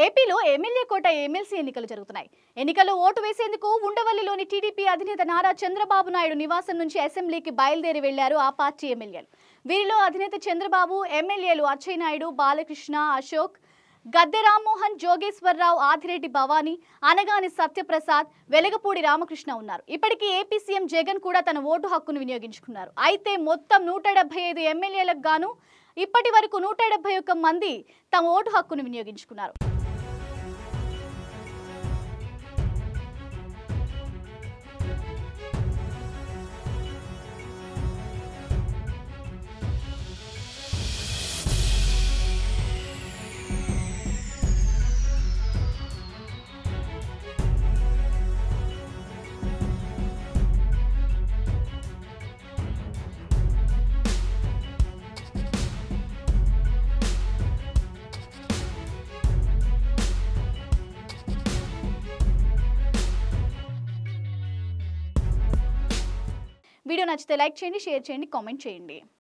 ఏపీలో ఎమ్మెల్యే కోట ఎమ్మెల్సీ ఎన్నికలు జరుగుతున్నాయి ఎన్నికల్లో ఓటు వేసేందుకు ఉండవల్లిలోని టీడీపీ అధినేత నారా చంద్రబాబు నాయుడు నివాసం నుంచి అసెంబ్లీకి బయలుదేరి వెళ్లారు ఆ పార్టీ ఎమ్మెల్యేలు వీరిలో అధినేత చంద్రబాబు ఎమ్మెల్యేలు అచ్చయ్య నాయుడు బాలకృష్ణ అశోక్ గద్దె రామ్మోహన్ జోగేశ్వరరావు ఆదిరెడ్డి భవానీ అనగాని సత్యప్రసాద్ వెలగపూడి రామకృష్ణ ఉన్నారు ఇప్పటికీ ఏపీ సీఎం జగన్ కూడా తన ఓటు హక్కును వినియోగించుకున్నారు అయితే మొత్తం నూట డెబ్బై ఐదు ఎమ్మెల్యేలకు గాను ఇప్పటి వరకు నూట డెబ్బై ఒక్క మంది తమ ఓటు హక్కును వినియోగించుకున్నారు వీడియో నచ్చితే లైక్ చేయండి షేర్ చేయండి కామెంట్ చేయండి